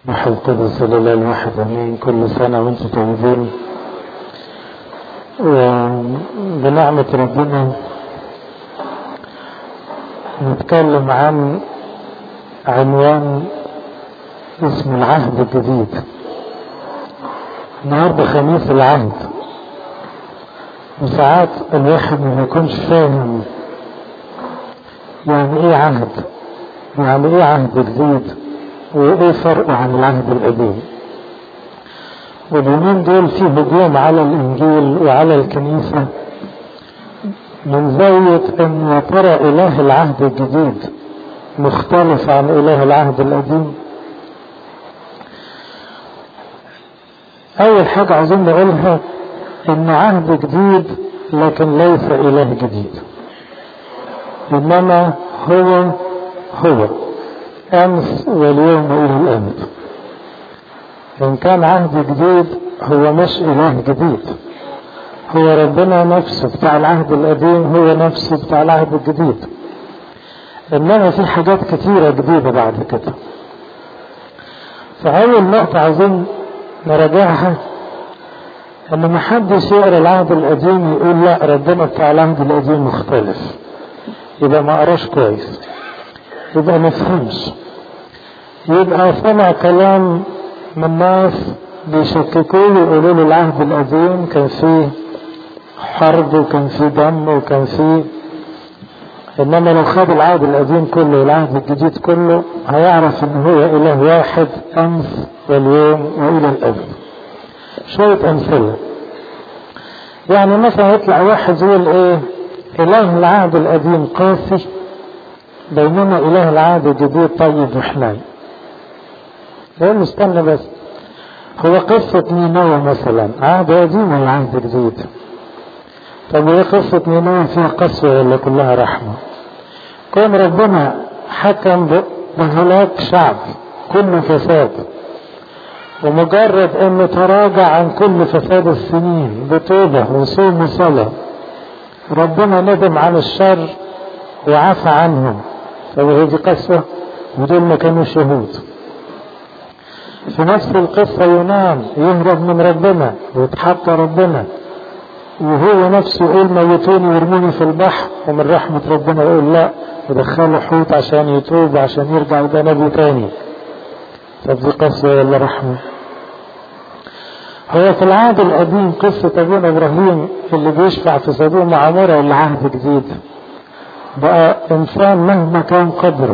روح القدس لله الواحد امين كل سنه وانتم طيبين وبنعمه ربنا نتكلم عن عنوان اسم العهد الجديد النهارده خميس العهد وساعات الواحد ما يكونش فاهم يعني ايه عهد يعني ايه عهد جديد وايه فرقه عن العهد القديم واليومين دول في هجوم على الانجيل وعلى الكنيسه من زاويه ان يا ترى اله العهد الجديد مختلف عن اله العهد القديم اول حاجه عاوزين نقولها ان عهد جديد لكن ليس اله جديد انما هو هو امس واليوم الى الابد ان كان عهد جديد هو مش اله جديد هو ربنا نفسه بتاع العهد القديم هو نفسه بتاع العهد الجديد انما في حاجات كتيره جديده بعد كده فاول نقطه عايزين نراجعها ان محدش يقرا العهد القديم يقول لا ربنا بتاع العهد القديم مختلف يبقى ما قراش كويس يبقى ما فهمش يبقى سمع كلام من ناس بيشككوه ويقولوا له العهد القديم كان فيه حرب وكان فيه دم وكان فيه انما لو خد العهد القديم كله والعهد الجديد كله هيعرف ان هو اله واحد امس واليوم والى الابد شويه امثله يعني مثلا يطلع واحد يقول ايه اله العهد القديم قاسي بينما اله العهد الجديد طيب وحنين يقول له استنى بس هو قصة نينوى مثلا عهد قديم ولا عهد جديد؟ طب ايه قصة نينوى فيها قسوة ولا كلها رحمة؟ كون ربنا حكم بهلاك شعب كله فساد ومجرد انه تراجع عن كل فساد السنين بتوبة وصوم وصلاة ربنا ندم عن الشر وعفى عنهم طب هي دي قسوة ودول ما كانوا شهود في نفس القصة يونان يهرب من ربنا ويتحقى ربنا وهو نفسه يقول موتوني وارموني في البحر ومن رحمة ربنا يقول لا ودخله حوت عشان يتوب عشان يرجع يبقى نبي تاني طب دي قسوة ولا رحمة؟ هو في العهد القديم قصة أبونا إبراهيم اللي بيشفع في سدوم وعمورة ولا عهد جديد؟ بقى إنسان مهما كان قدره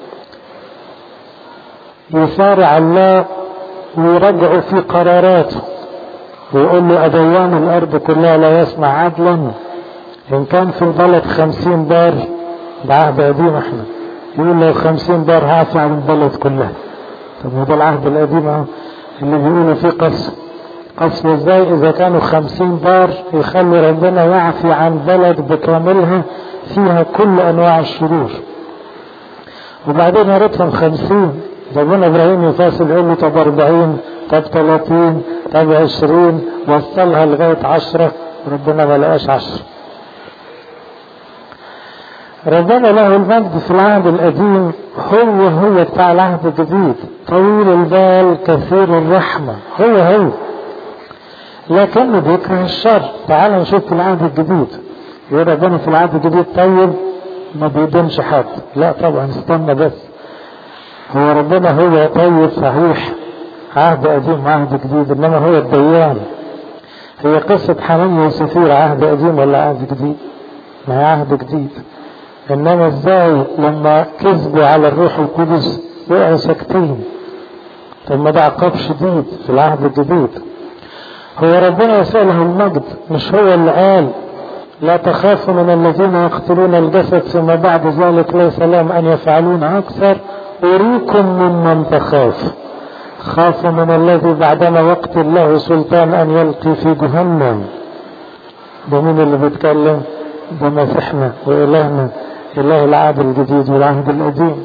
يسارع الله ويرجع في قراراته ويقول له أديان الأرض كلها لا يسمع عدلا إن كان في البلد خمسين دار ده عهد قديم احنا يقول لو خمسين دار هعفي عن البلد كلها طب ما ده العهد القديم اهو اللي بيقولوا فيه قسم قسم ازاي اذا كانوا خمسين دار يخلوا ربنا يعفي عن بلد بكاملها فيها كل انواع الشرور وبعدين يا ريتهم خمسين ربنا ابراهيم يفاصل يقول له طب 40 طب 30 طب 20 وصلها لغايه 10 ربنا ما لقاش 10 ربنا له المجد في العهد القديم هو هو بتاع العهد الجديد طويل البال كثير الرحمة هو هو لكنه بيكره الشر تعال نشوف في العهد الجديد يقول ربنا في العهد الجديد طيب ما بيدينش حد لا طبعا استنى بس هو ربنا هو طيب صحيح عهد قديم عهد جديد انما هو الديان هي قصة حنانيا وسفير عهد قديم ولا عهد جديد؟ ما هي عهد جديد انما ازاي لما كذبوا على الروح القدس وقعوا ساكتين طب ما ده عقاب شديد في العهد الجديد هو ربنا يسأله المجد مش هو اللي قال لا تخافوا من الذين يقتلون الجسد ثم بعد ذلك ليس لهم ان يفعلون اكثر أريكم ممن تخاف خاف من الذي بعدما يقتل له سلطان أن يلقي في جهنم ده مين اللي بيتكلم ده مسيحنا وإلهنا إله العهد الجديد والعهد القديم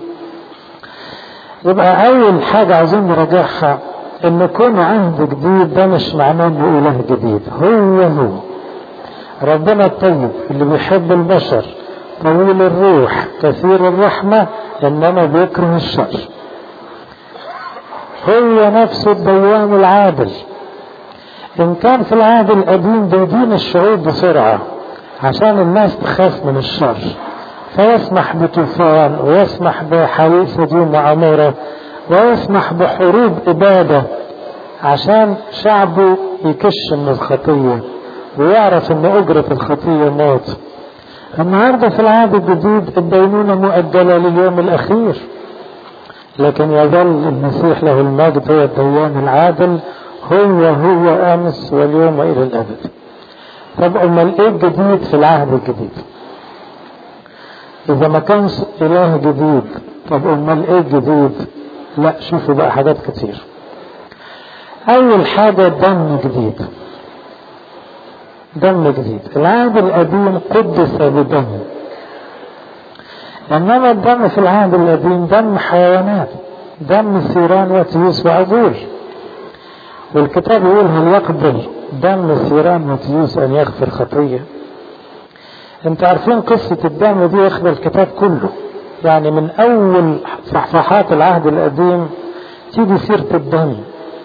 يبقى أول حاجة عايزين نراجعها إن كون عهد جديد ده مش معناه إنه إله جديد هو هو ربنا الطيب اللي بيحب البشر طويل الروح كثير الرحمة إنما بيكره الشر هو نفسه الديان العادل إن كان في العهد القديم بيدين الشعوب بسرعة عشان الناس تخاف من الشر فيسمح بطوفان ويسمح بحريق سدوم وعمورة ويسمح بحروب إبادة عشان شعبه يكش من الخطية ويعرف ان اجرة الخطية موت النهاردة في العهد الجديد الدينونة مؤجلة لليوم الاخير لكن يظل المسيح له المجد هو الديان العادل هو هو امس واليوم والى الابد طب امال ايه الجديد في العهد الجديد اذا ما كانش اله جديد طب امال ايه الجديد لا شوفوا بقى حاجات كتير اول حاجة دم جديد دم جديد العهد القديم قدس بدم انما الدم في العهد القديم دم حيوانات دم سيران وتيوس وعجول والكتاب يقول هل يقبل دم سيران وتيوس ان يغفر خطيه انتوا عارفين قصة الدم دي يخبر الكتاب كله يعني من اول صفحات العهد القديم تيجي سيرة الدم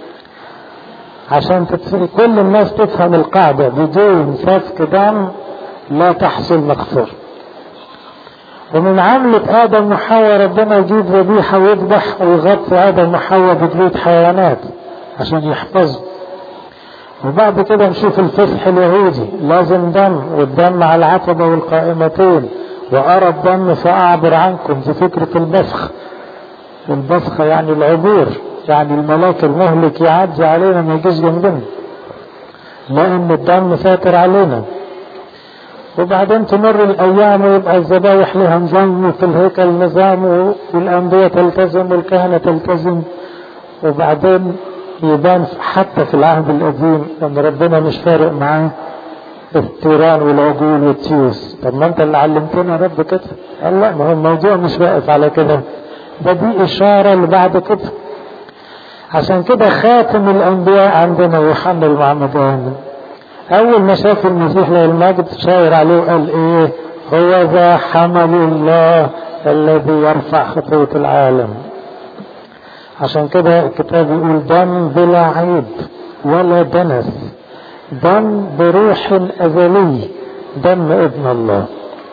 عشان تتفهم كل الناس تفهم القاعدة بدون سفك دم لا تحصل مغفرة ومن عملة آدم وحواء ربنا يجيب ذبيحة ويذبح ويغطي آدم وحواء ببيوت حيوانات عشان يحفظوا وبعد كده نشوف الفسح اليهودي لازم دم والدم على العتبة والقائمتين وأرى الدم فأعبر عنكم دي فكرة البسخ البسخ يعني العبور يعني الملاك المهلك يعدي علينا ما يجيش جنبنا لأن الدم ساتر علينا وبعدين تمر الأيام ويبقى الذبايح لها نظام وفي الهيكل نظام والأنبياء تلتزم والكهنة تلتزم وبعدين يبان حتى في العهد القديم ان ربنا مش فارق معاه التيران والعجول والتيوس طب ما انت اللي علمتنا يا رب كده قال لا ما هو الموضوع مش واقف على كده ده دي اشاره اللي بعد كده عشان كده خاتم الانبياء عندنا يوحنا المعمدان اول ما شاف المسيح له المجد شاور عليه وقال ايه هو ذا حمل الله الذي يرفع خطيه العالم عشان كده الكتاب يقول دم بلا عيب ولا دنس دم بروح أزلي دم ابن الله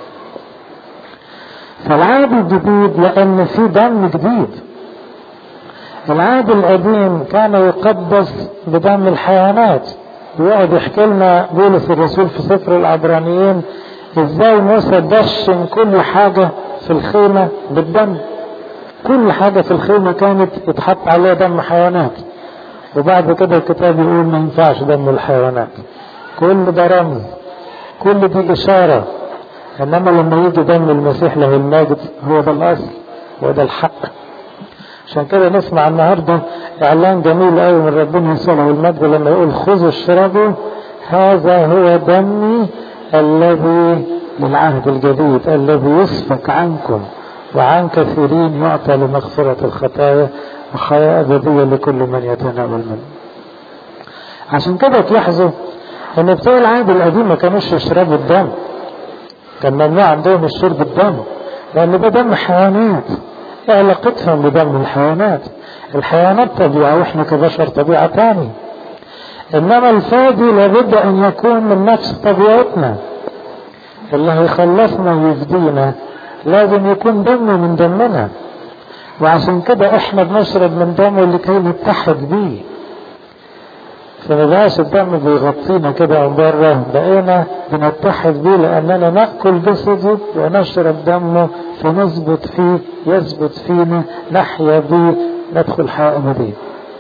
فالعهد الجديد لأن في دم جديد العهد القديم كان يقدس بدم الحيوانات ويقعد يحكي لنا بولس الرسول في سفر العبرانيين ازاي موسى دشن كل حاجة في الخيمة بالدم كل حاجة في الخيمة كانت يتحط عليها دم حيوانات وبعد كده الكتاب يقول ما ينفعش دم الحيوانات كل ده رمز كل دي إشارة إنما لما يجي دم المسيح له المجد هو ده الأصل هو ده الحق عشان كده نسمع النهارده إعلان جميل قوي من ربنا يسوع له المجد لما يقول خذوا اشربوا هذا هو دمي الذي للعهد الجديد الذي يسفك عنكم وعن كثيرين يعطى لمغفرة الخطايا وحياة أبدية لكل من يتناول منه عشان كده تلاحظوا ان بتوع العهد القديم ما كانوش يشربوا الدم كان ممنوع عندهم الشرب الدم لان ده دم حيوانات ايه علاقتهم بدم الحيوانات الحيوانات طبيعة واحنا كبشر طبيعة تاني انما الفادي لابد ان يكون من نفس طبيعتنا اللي هيخلصنا ويفدينا لازم يكون دمه من دمنا وعشان كده احنا بنشرب من دمه لكي نتحد بيه فما بقاش الدم بيغطينا كده من بره بقينا بنتحد بيه لاننا ناكل جسده ونشرب دمه فنثبت فيه يثبت فينا نحيا بيه ندخل حياه ابديه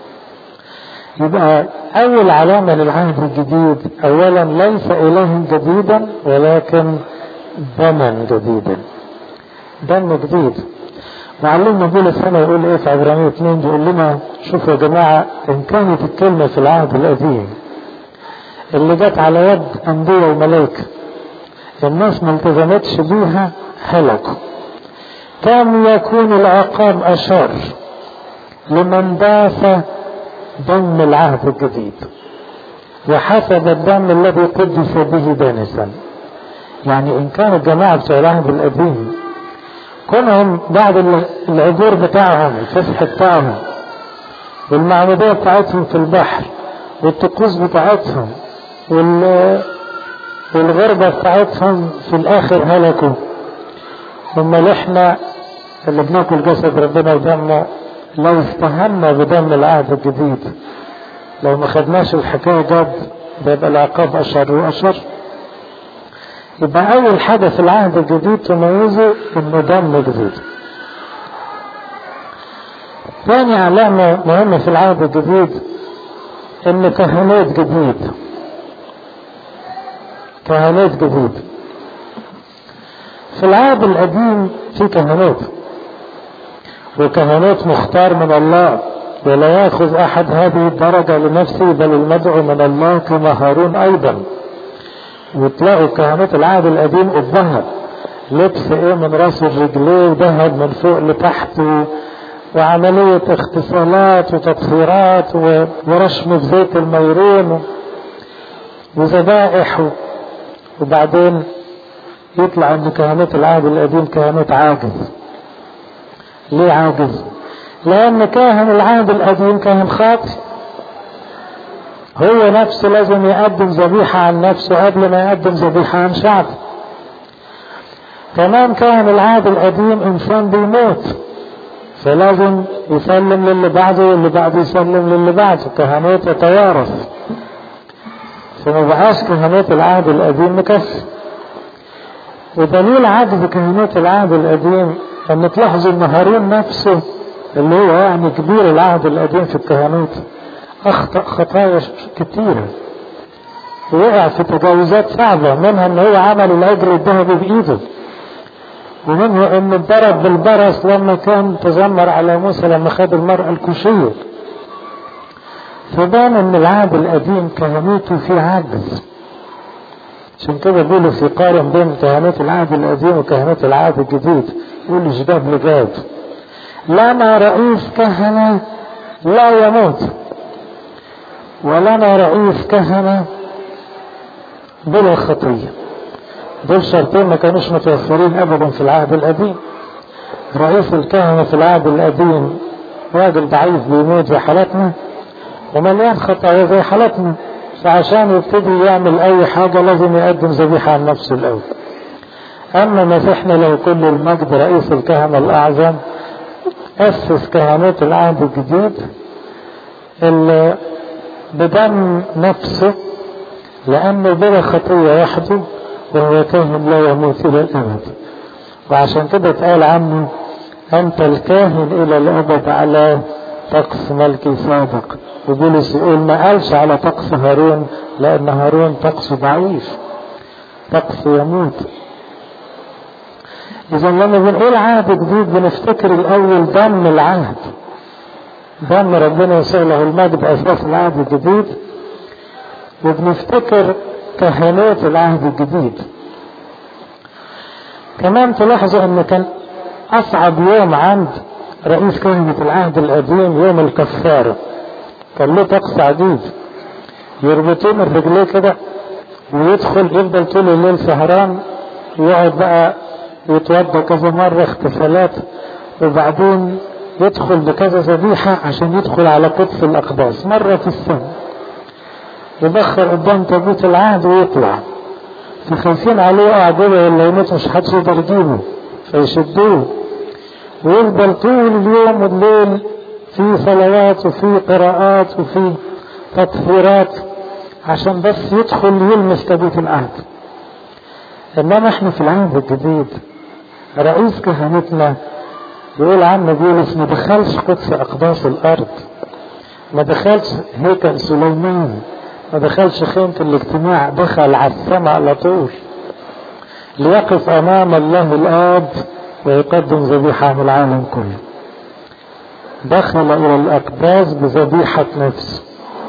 يبقى اول علامه للعهد الجديد اولا ليس اله جديدا ولكن دما جديدا دم جديد معلمنا بولس هنا يقول ايه في عبرانية 2 بيقول لنا شوفوا يا جماعة ان كانت الكلمة في العهد القديم اللي جت على يد انبياء وملائكة الناس ما التزمتش بيها هلكوا كان يكون العقاب اشر لمن داس دم العهد الجديد وحسب الدم الذي قدس به دانسا يعني ان كان الجماعة بتوع العهد القديم كونهم بعد العبور بتاعهم الفسح بتاعهم والمعمودية بتاعتهم في البحر والطقوس بتاعتهم وال والغربة بتاعتهم في الآخر هلكوا أمال إحنا اللي بناكل جسد ربنا ودمه لو استهنا بدم العهد الجديد لو ما خدناش الحكاية جد بيبقى العقاب أشر وأشر يبقى أول حاجة في العهد الجديد تميزه إنه دم جديد ثاني علامة مهمة في العهد الجديد إن كهنوت جديد كهنوت جديد في العهد القديم في كهنوت وكهنوت مختار من الله ولا ياخذ احد هذه الدرجه لنفسه بل المدعو من الله كما هارون ايضا وتلاقوا كهنوت العهد القديم الذهب لبس ايه من راس الرجلين وذهب من فوق لتحت وعملية اغتسالات وتطهيرات ورشم بزيت الميرون وذبائح وبعدين يطلع ان كهنوت العهد القديم كهنوت عاجز ليه عاجز لان كاهن العهد القديم كان خاطئ هو نفسه لازم يقدم ذبيحة عن نفسه قبل ما يقدم ذبيحة عن شعبه كمان كاهن العهد القديم انسان بيموت فلازم يسلم للي بعده واللي بعده يسلم للي بعده كهنوت يتوارث فما بقاش كهنوت العهد القديم مكفي ودليل عجز كهنوت العهد القديم ان تلاحظوا ان هارون نفسه اللي هو يعني كبير العهد القديم في الكهنوت اخطا خطايا كتيره وقع في تجاوزات صعبة منها ان هو عمل العجل الذهبي بايده ومنها انه اتضرب بالبرص لما كان تذمر على موسى لما خد المرأة الكوشية فبان ان العهد القديم كهنوته في عجز عشان كده بولس يقارن بين كهنوت العهد القديم وكهنوت العهد الجديد يقول جداد لجاد لنا رئيس كهنة لا يموت ولنا رئيس كهنة بلا خطية دول شرطين ما كانوش متوفرين ابدا في العهد القديم رئيس الكهنة في العهد القديم راجل ضعيف بيموت زي حالتنا ومليان خطايا زي حالتنا فعشان يبتدي يعمل اي حاجة لازم يقدم ذبيحة عن نفسه الاول اما مسيحنا له كل المجد رئيس الكهنة الاعظم اسس كهنوت العهد الجديد اللي بدم نفسه لانه بلا خطية وحده وهو كاهن لا يموت الى الابد وعشان كده اتقال عنه انت الكاهن الى الابد على طقس ملكي صادق وبولس يقول ما قالش على طقس هارون لان هارون طقسه ضعيف طقس يموت اذا لما بنقول عهد جديد بنفتكر الاول دم العهد دم ربنا يسوع له المجد اساس العهد الجديد وبنفتكر كهنوت العهد الجديد كمان تلاحظوا ان كان اصعب يوم عند رئيس كهنة العهد القديم يوم الكفارة كان له طقس عجيب يربطوه من رجليه كده ويدخل يفضل طول الليل سهران يقعد بقى يتوضى كذا مرة اغتسالات وبعدين يدخل بكذا ذبيحة عشان يدخل على قدس الأقداس مرة في السنة يبخر قدام تابوت العهد ويطلع فخايفين عليه قاعدين ولا يموت مش حدش يقدر يجيبه فيشدوه ويفضل طول اليوم والليل في صلوات وفي قراءات وفي تطهيرات عشان بس يدخل يلمس تابوت العهد انما احنا في العهد الجديد رئيس كهنتنا يقول عنه بولس ما دخلش قدس اقداس الارض ما دخلش هيكل سليمان ما دخلش خيمة الاجتماع دخل على السماء على طول ليقف امام الله الاب ويقدم ذبيحة عن العالم كله دخل الى الاقداس بذبيحة نفسه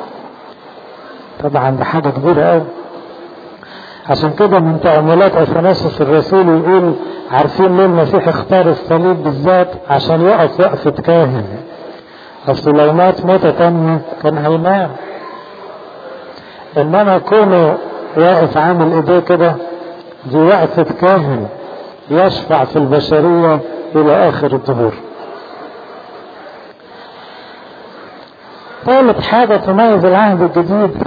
طبعا ده حاجة كبيرة قوي عشان كده من تأملات أثناسوس الرسول يقول عارفين ليه المسيح اختار الصليب بالذات عشان يقف وقفة كاهن أصل لو مات موتة تانية كان هينام إنما كونه واقف عامل إيديه كده دي وقفة كاهن يشفع في البشرية إلى آخر الظهور ثالث حاجة تميز العهد الجديد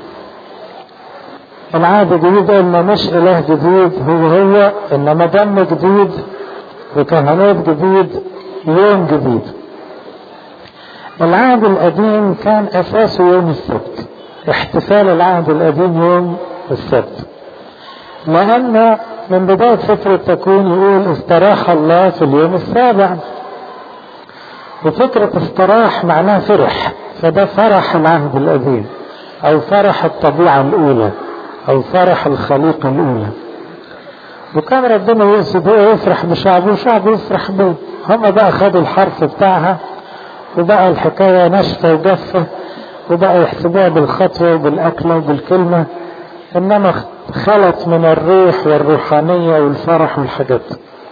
العهد الجديد قلنا مش إله جديد هو هو إنما دم جديد وكهنوت جديد يوم جديد العهد القديم كان أساسه يوم السبت احتفال العهد القديم يوم السبت لأن من بداية سفر التكوين يقول استراح الله في اليوم السابع وفكرة استراح معناها فرح فده فرح العهد القديم أو فرح الطبيعة الأولى أو فرح الخليقة الأولى وكان ربنا يقصد هو يفرح بشعبه وشعبه يفرح به هم بقى خدوا الحرف بتاعها وبقى الحكاية ناشفة وجافة وبقى يحسبوها بالخطوة وبالأكلة وبالكلمة إنما خلت من الروح والروحانية والفرح والحاجات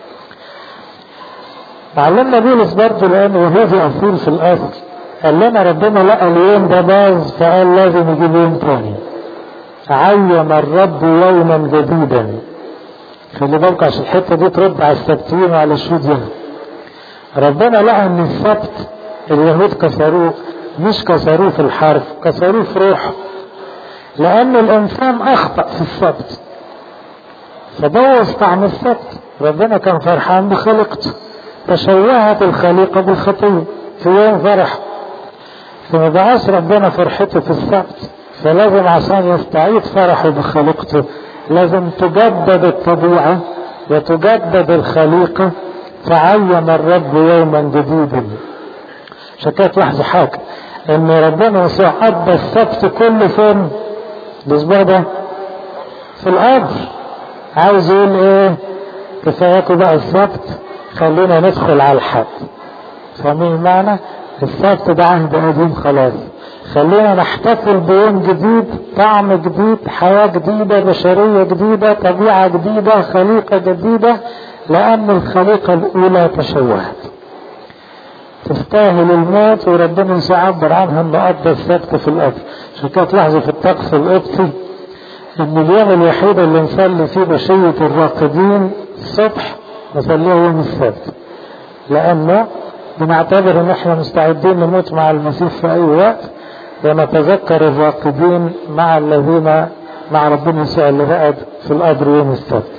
علمنا بولس برضه لأنه يهودي أصيل في الأصل قال لنا ربنا لقى اليوم ده باظ فقال لازم يجيب يوم تاني عين الرب يوما جديدا خلي بالك عشان الحته دي ترد على السبتيين وعلى الشهود ربنا لقى ان السبت اليهود كسروه مش كسروه في الحرف كسروه في روحه لان الانسان اخطا في السبت فبوظ طعم السبت ربنا كان فرحان بخلقته تشوهت الخليقه بالخطيه في يوم فرح فما بقاش ربنا فرحته في السبت فلازم عشان يستعيد فرحه بخليقته لازم تجدد الطبيعة وتجدد الخليقة فعين الرب يوما جديدا عشان كده تلاحظوا حاجة ان ربنا يسوع قضى السبت كله فين؟ الاسبوع ده في القبر عاوز يقول ايه؟ كفاياكم بقى السبت خلينا ندخل على الحد فاهمين المعنى؟ السبت ده عهد قديم خلاص خلينا نحتفل بيوم جديد طعم جديد حياة جديدة بشرية جديدة طبيعة جديدة خليقة جديدة لأن الخليقة الأولى تشوهت تستاهل الموت وربنا مش يعبر عنها انه قضى السبت في القبر عشان كده تلاحظوا في الطقس القبطي ان اليوم الوحيد اللي نصلي فيه بشية الراقدين الصبح نصليها يوم السبت لأنه بنعتبر ان احنا مستعدين نموت مع المسيح في اي وقت ونتذكر الراقدين مع الذين مع ربنا يسوع اللي رقد في القبر يوم السبت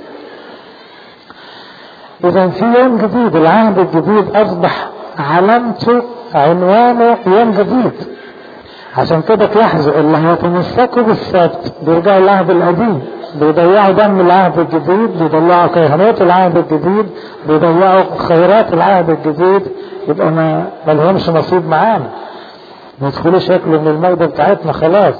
اذا في يوم جديد العهد الجديد اصبح علامته عنوانه يوم جديد عشان كده تلاحظوا اللي هيتمسكوا بالسبت بيرجعوا للعهد القديم بيضيعوا دم العهد الجديد بيضيعوا كهنوت العهد الجديد بيضيعوا خيرات العهد الجديد يبقى ما ما لهمش نصيب معانا ما يدخلوش ياكلوا من الموضة بتاعتنا خلاص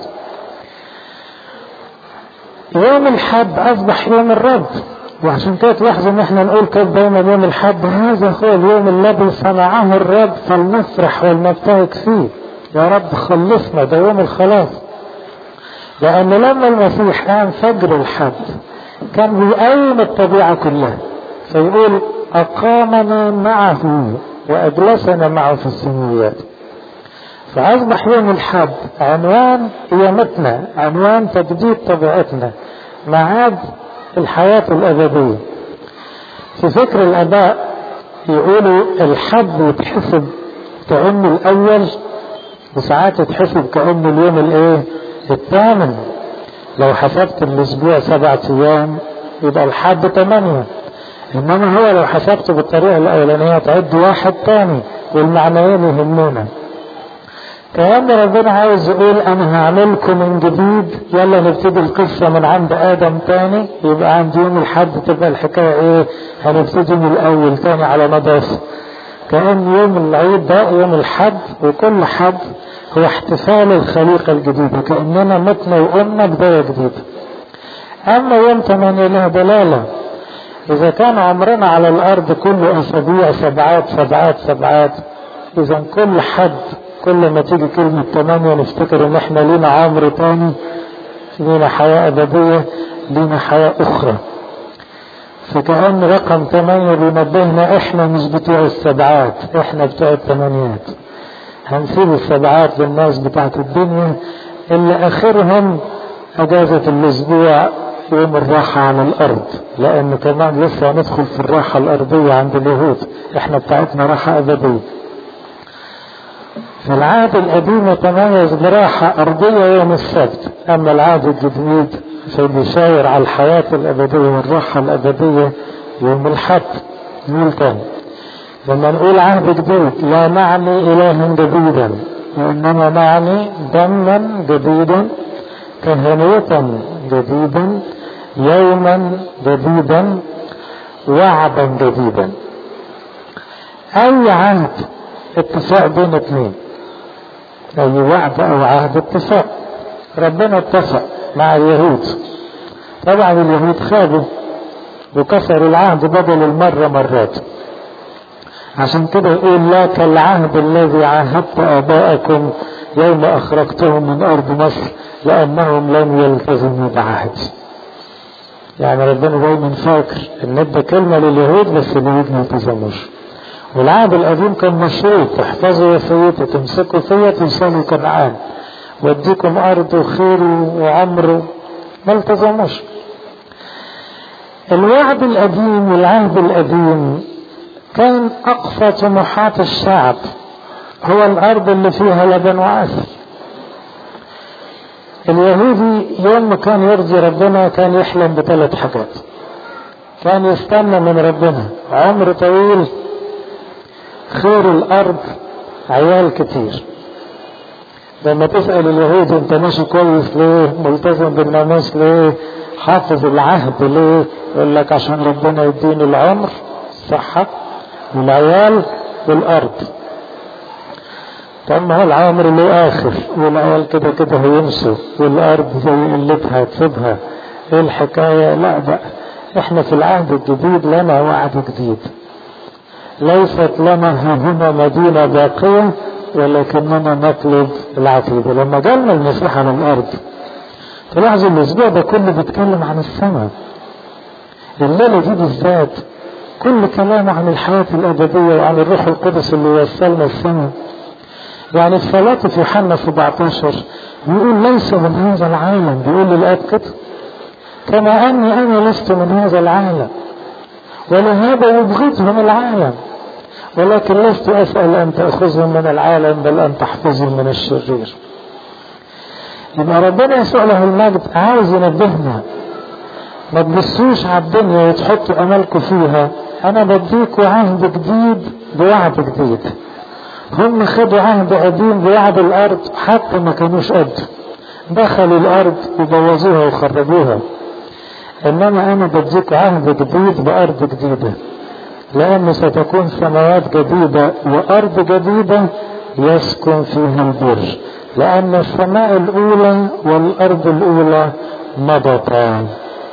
يوم الحد اصبح يوم الرب وعشان كده تلاحظوا ان احنا نقول كده دايما يوم الحد هذا هو اليوم الذي صنعه الرب فلنفرح ولنبتهج فيه يا رب خلصنا ده يوم الخلاص لأن لما المسيح قام فجر الحد كان بيقوم الطبيعة كلها فيقول أقامنا معه وأجلسنا معه في السماوات فأصبح يوم الحد عنوان قيامتنا عنوان تجديد طبيعتنا معاد الحياة الأبدية في فكر الآباء يقولوا الحد يتحسب كأنه الأول وساعات يتحسب كأنه اليوم الإيه؟ الثامن لو حسبت الأسبوع سبعة أيام يبقى الحد ثمانية إنما هو لو حسبته بالطريقة الأولانية تعد واحد تاني والمعنيين يهمونا كأن ربنا عاوز يقول أنا هعملكم من جديد يلا نبتدي القصة من عند آدم تاني يبقى عند يوم الحد تبقى الحكاية إيه هنبتدي من الأول تاني على نظافة كأن يوم العيد ده يوم الحد وكل حد هو احتفال الخليقة الجديدة كأننا متنا وقمنا بداية جديدة أما يوم ثمانية له دلالة إذا كان عمرنا على الأرض كله أسابيع سبعات سبعات سبعات إذا كل حد كل ما تيجي كلمة ثمانية نفتكر إن إحنا لينا عمر تاني لينا حياة أبدية لينا حياة أخرى فكأن رقم ثمانية بينبهنا إحنا مش بتوع السبعات إحنا بتوع الثمانيات هنسيب السبعات للناس بتاعت الدنيا اللي آخرهم أجازة الأسبوع يوم الراحة على الأرض لأن كمان لسه هندخل في الراحة الأرضية عند اليهود إحنا بتاعتنا راحة أبدية فالعهد القديم يتميز براحة أرضية يوم السبت أما العهد الجديد فبيشاور على الحياة الأبدية والراحة الأبدية يوم الحد نقول تاني لما نقول عهد جديد لا نعني إلها جديدا وإنما نعني دما جديدا كهنوة جديدا يوما جديدا وعدا جديدا أي عهد اتفاق بين اثنين أي وعد أو عهد اتفاق ربنا اتفق مع اليهود طبعا اليهود خابوا وكسروا العهد بدل المرة مرات عشان كده يقول لا كالعهد الذي عاهدت آباءكم يوم أخرجتهم من أرض مصر لأنهم لم يلتزموا بعهد يعني ربنا دايما فاكر ان ادى كلمة لليهود بس اليهود ما التزموش والعهد القديم كان مشروط تحفظوا وصيتي تمسكوا فيا توصلوا كنعان واديكم ارض وخير وعمر ما التزموش الوعد القديم والعهد القديم كان اقصى طموحات الشعب هو الارض اللي فيها لبن وعسل اليهودي يوم ما كان يرضي ربنا كان يحلم بثلاث حاجات كان يستنى من ربنا عمر طويل خير الارض عيال كتير لما تسأل اليهود انت ماشي كويس ليه ملتزم بالناموس ليه حافظ العهد ليه يقول لك عشان ربنا يديني العمر الصحة والعيال والارض طب ما هو العمر له اخر والعيال كده كده هيمشوا والارض زي قلتها تسيبها ايه الحكاية لا بقى احنا في العهد الجديد لنا وعد جديد ليست لنا هنا مدينة باقية ولكننا نطلب العتيد لما جالنا المسيح على الارض تلاحظوا الاسبوع ده كله بيتكلم عن السماء الليله دي بالذات كل كلامه عن الحياه الابديه وعن الروح القدس اللي يوصلنا السماء يعني في صلاة في يوحنا 17 بيقول ليس من هذا العالم بيقول للآب كده كما أني أنا لست من هذا العالم ولهذا يبغضهم العالم ولكن لست أسأل أن تأخذهم من العالم بل أن تحفظهم من الشرير يبقى ربنا يسوع له المجد عاوز ينبهنا ما تبصوش على الدنيا وتحطوا امالكم فيها انا بديكوا عهد جديد بوعد جديد هم خدوا عهد قديم بوعد الارض حتى ما كانوش قد دخلوا الارض وبوظوها وخربوها انما انا بديكوا عهد جديد بارض جديده لأنه ستكون سماوات جديدة وأرض جديدة يسكن فيها البر لأن السماء الأولى والأرض الأولى مضتا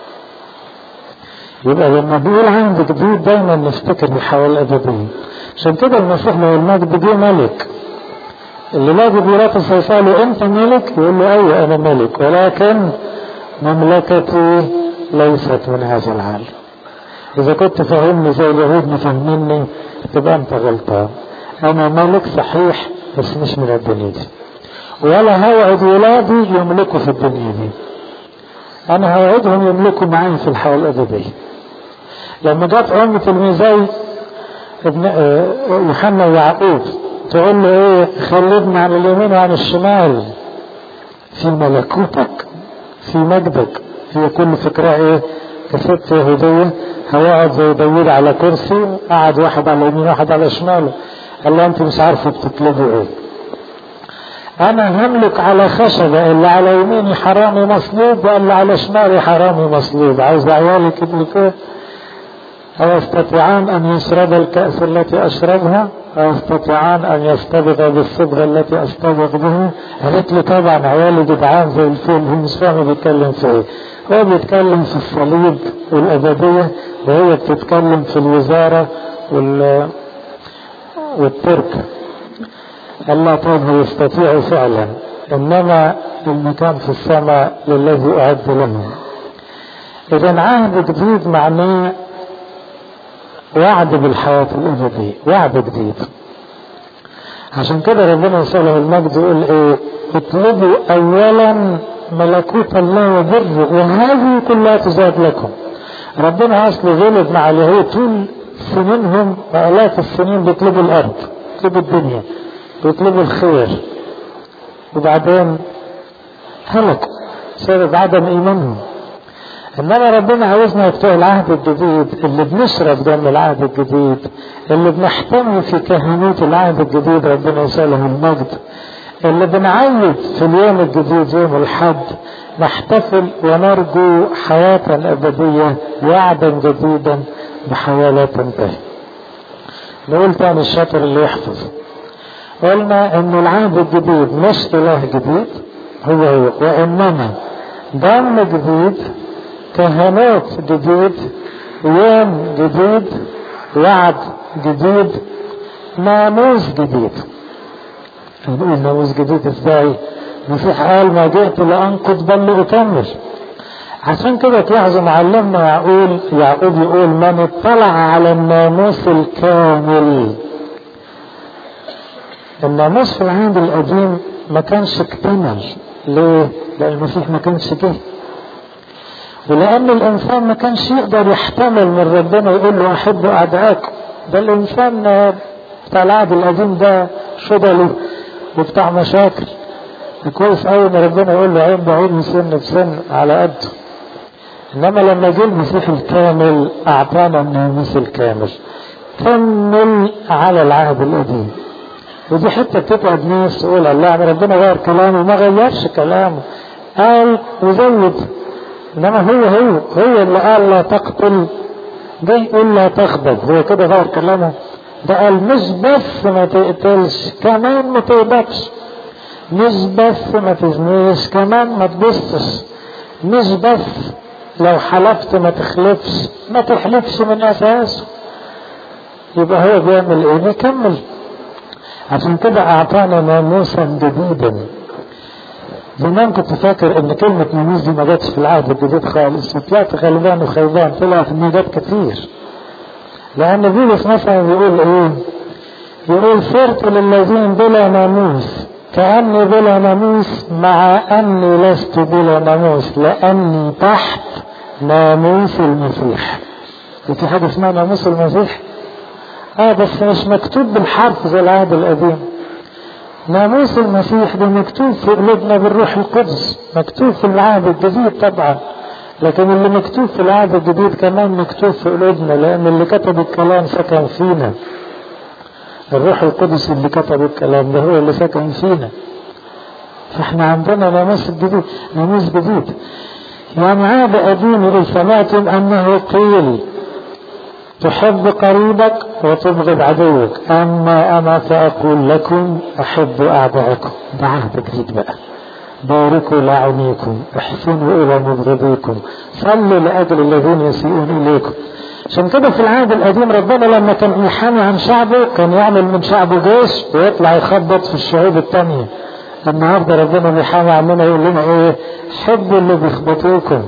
يبقى لما بيقول عهد جديد دايما نفتكر الحياة الأبدية عشان كده المسيح لو المجد جه ملك اللي لاقي بيلاطس يسأله أنت ملك؟ يقول له أيوه أنا ملك ولكن مملكتي ليست من هذا العالم إذا كنت فاهمني زي اليهود مفهميني تبقى أنت غلطان أنا ملك صحيح بس مش من الدنيا دي ولا هوعد ولادي يملكوا في الدنيا دي أنا هوعدهم يملكوا معي في الحياة الأبدية لما جت أم تلميذي ابن يوحنا ويعقوب تقول له إيه خلدنا عن اليمين وعن الشمال في ملكوتك في مجدك هي كل فكرة إيه كست يهودية هيقعد زي داوود على كرسي قعد واحد على يمين واحد على شماله قال له انت مش عارفه بتطلبوا ايه انا هملك على خشبة اللي على يميني حرامي مصلوب واللي على شمالي حرامي مصلوب عاوز عيالك يملكوه أو يستطيعان أن يشرب الكأس التي أشربها أو يستطيعان أن يستبغ بالصبغة التي أستبغ بها قالت له طبعا عيالي جدعان زي الفيل هو مش فاهم بيتكلم في إيه هو بيتكلم في الصليب والأبدية وهي بتتكلم في الوزارة وال والترك الله طبعا يستطيع فعلا إنما المكان في السماء للذي أعد لهم إذا عهد جديد معناه وعد بالحياة الأبدية وعد جديد عشان كده ربنا يسأله المجد يقول إيه اطلبوا أولا ملكوت الله وبره وهذه كلها تزاد لكم ربنا أصله غلب مع اليهود طول سنينهم وآلاف السنين بيطلبوا الأرض بيطلبوا الدنيا ويطلبوا الخير وبعدين هلكوا بسبب عدم ايمانهم انما ربنا عاوزنا بتوع العهد الجديد اللي بنشرب دم العهد الجديد اللي بنحتمي في كهنوت العهد الجديد ربنا يسأله المجد اللي بنعيد في اليوم الجديد يوم الحد نحتفل ونرجو حياة أبدية وعدا جديدا بحياة لا تنتهي نقول تاني الشاطر اللي يحفظ قلنا ان العهد الجديد مش اله جديد هو هو وانما دم جديد كهنوت جديد يوم جديد وعد جديد ناموس جديد نقول ناموس جديد ازاي المسيح قال ما جئت لانقض بل لاكمل عشان كده تلاحظوا معلمنا يعقوب يعقوب يقول من اطلع على الناموس الكامل الناموس في العهد القديم ما كانش اكتمل ليه؟ لأن المسيح ما كانش جه ولأن الإنسان ما كانش يقدر يحتمل من ربنا يقول له أحب أعدائكم ده الإنسان بتاع العهد القديم ده شغله وبتاع مشاكل كويس قوي ان ربنا يقول له عين بعين سن بسن على قده انما لما جه المسيح الكامل اعطانا الناموس الكامل كمل على العهد القديم ودي حته بتتعب ناس تقول الله يعني ربنا غير كلامه ما غيرش كلامه قال وزود انما هو هو هو اللي قال لا تقتل ده يقول لا تغضب هو كده غير كلامه ده قال مش بس ما تقتلش كمان ما تغضبش مش بس ما تزنيش كمان ما تبصش مش بس لو حلفت ما تخلفش ما تحلفش من اساسه يبقى هو بيعمل ايه بيكمل عشان كده اعطانا ناموسا جديدا زمان كنت فاكر ان كلمة ناموس دي ما جاتش في العهد الجديد خالص وطلعت غلبان وخيبان طلع ان جات كتير لان بولس مثلا بيقول ايه يقول صرت للذين بلا ناموس كأني بلا ناموس مع أني لست بلا ناموس لأني تحت ناموس المسيح في حاجة اسمها ناموس المسيح اه بس مش مكتوب بالحرف زي العهد القديم ناموس المسيح ده مكتوب في قلوبنا بالروح القدس مكتوب في العهد الجديد طبعا لكن اللي مكتوب في العهد الجديد كمان مكتوب في قلوبنا لأن اللي كتب الكلام سكن فينا الروح القدس اللي كتب الكلام ده هو اللي سكن فينا فاحنا عندنا ناموس جديد ناموس جديد يعني عاد قديم يقول سمعتم انه قيل تحب قريبك وتبغض عدوك اما انا فاقول لكم احبوا اعدائكم ده عهد جديد بقى باركوا لاعنيكم احسنوا الى مبغضيكم صلوا لاجل الذين يسيئون اليكم عشان كده في العهد القديم ربنا لما كان يحامي عن شعبه كان يعمل من شعبه جيش ويطلع يخبط في الشعوب التانية النهارده ربنا بيحامي عننا يقول لنا ايه حبوا اللي بيخبطوكم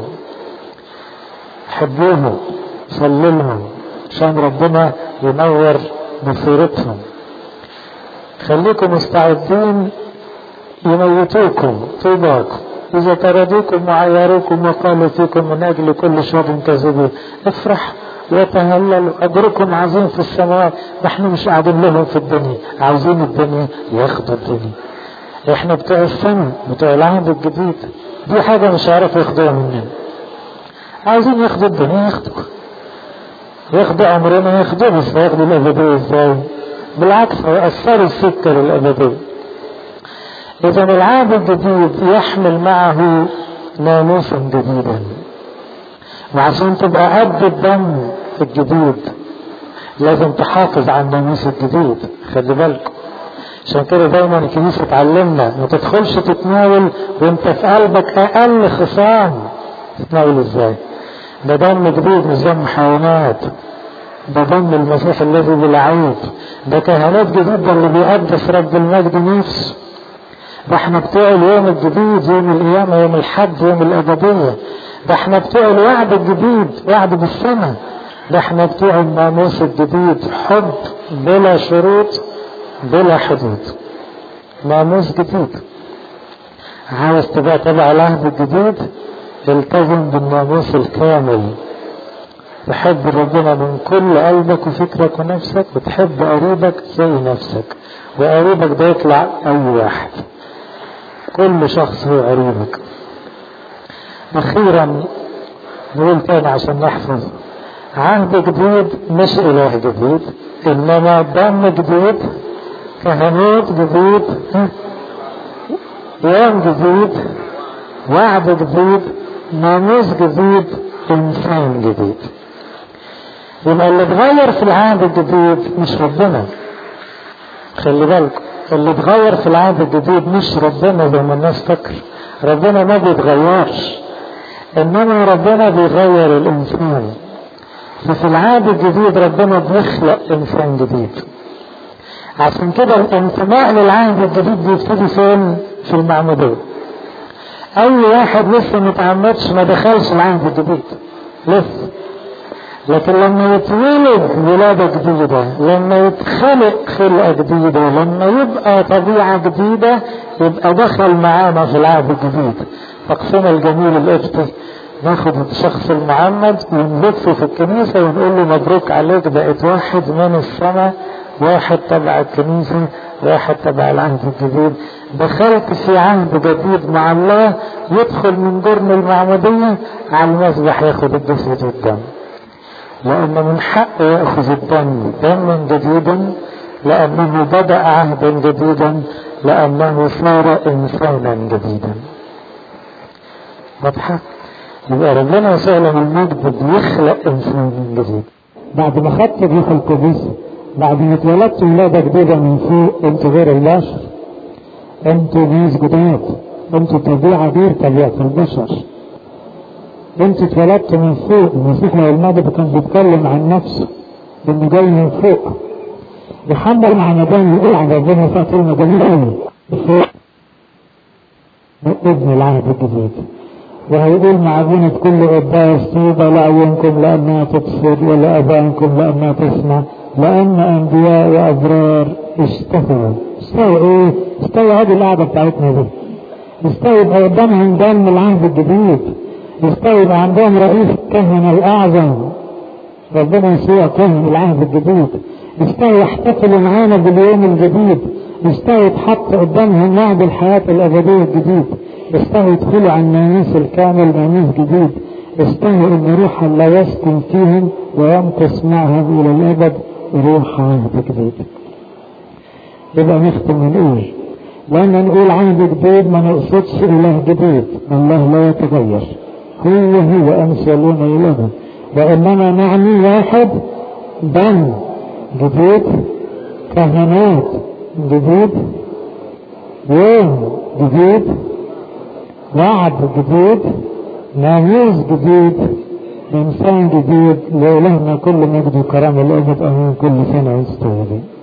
حبوهم صلوا لهم عشان ربنا ينور بصيرتهم خليكم مستعدين يموتوكم طوباكم إذا طردوكم وعيروكم وقالوا فيكم من أجل كل شر كذبوا افرح وتهللوا أجركم عظيم في السماوات نحن مش قاعدين لهم في الدنيا عاوزين الدنيا ياخدوا الدنيا احنا بتوع السنة بتوع العهد الجديد دي حاجة مش عارف ياخدوها مننا عاوزين ياخدوا الدنيا ياخدوا ياخدوا عمرنا ياخدوه بس هياخدوا الأبدية ازاي بالعكس هيأثروا السكة للأبدية إذا العهد الجديد يحمل معه ناموسا جديدا وعشان تبقى قد الدم الجديد لازم تحافظ على الناموس الجديد خلي بالكم عشان كده دايما الكنيسة تعلمنا ما تدخلش تتناول وانت في قلبك اقل خصام تتناول ازاي ده دم جديد مش دم حيوانات ده دم المسيح الذي بلا عيب ده كهنات جديد ده اللي بيقدس رب المجد نفسه ده احنا بتوع اليوم الجديد يوم القيامة يوم الحد يوم الأبدية ده احنا بتوع الوعد الجديد وعد بالسنة ده احنا بتوع الناموس الجديد حب بلا شروط بلا حدود ناموس جديد عاوز تبقى تبع العهد الجديد التزم بالناموس الكامل تحب ربنا من كل قلبك وفكرك ونفسك وتحب قريبك زي نفسك وقريبك ده يطلع أي واحد كل شخص هو قريبك أخيرا نقول تاني عشان نحفظ عهد جديد مش إله جديد إنما دم جديد كهنوت جديد يوم جديد وعد جديد ناموس جديد إنسان جديد يبقى اللي اتغير في العهد الجديد مش ربنا خلي بالكم اللي اتغير في العهد الجديد مش ربنا زي ما الناس فاكر ربنا ما بيتغيرش انما ربنا بيغير الانسان ففي العهد الجديد ربنا بيخلق انسان جديد عشان كده الانتماء للعهد الجديد بيبتدي فين في المعمودية اي واحد لسه متعمدش ما دخلش العهد الجديد لسه لكن لما يتولد ولادة جديدة لما يتخلق خلقة جديدة لما يبقى طبيعة جديدة يبقى دخل معانا في العهد الجديد تقسيم الجميل القبطي ناخد الشخص المعمد ونلفه في الكنيسة ونقول له مبروك عليك بقيت واحد من السماء واحد تبع الكنيسة واحد تبع العهد الجديد دخلت في عهد جديد مع الله يدخل من جرم المعمودية على المسبح ياخد الجسد والدم لأن من حقه يأخذ الدم دما جديدا لأنه بدأ عهدا جديدا لأنه صار إنسانا جديدا واضحة؟ يبقى ربنا يسوع له المجد بيخلق إنسان جديد بعد ما خدت الروح القدس بعد ما اتولدت ولادة جديدة من فوق انتوا غير البشر انتوا ناس جداد انتوا طبيعة غير طبيعة البشر انتوا اتولدتوا من فوق المسيح المجد كان بيتكلم عن نفسه انه جاي من فوق يحمل معمدان يقول عن ربنا فيها كلمة جميلة قوي فوق ابن العهد الجديد وهيقول مع ابونا كل قداس طوبى لأعينكم لأنها تبصر ولأبائكم لأنها تسمع لأن أنبياء وأبرار اشتهوا اشتهوا إيه؟ اشتهوا هذه القعدة بتاعتنا دي اشتهوا يبقى قدامهم دم العهد الجديد اشتهوا يبقى عندهم رئيس الكهنة الأعظم ربنا يسوع كهن العهد الجديد اشتهوا يحتفلوا معانا باليوم الجديد اشتهوا يتحط قدامهم وعد الحياة الأبدية الجديد اشتهوا يدخلوا على الناموس الكامل ناموس جديد اشتهوا ان روح الله يسكن فيهم ويمكث معهم الى الابد روح عهد جديد يبقى نختم ونقول لما نقول عهد جديد ما نقصدش اله جديد الله لا يتغير هو هو امثالون الهه وانما نعني واحد دم جديد كهنات جديد يوم جديد وعد جديد ناموس جديد إنسان جديد لإلهنا كل مجد وكرم الأبد أمين كل سنة وانتم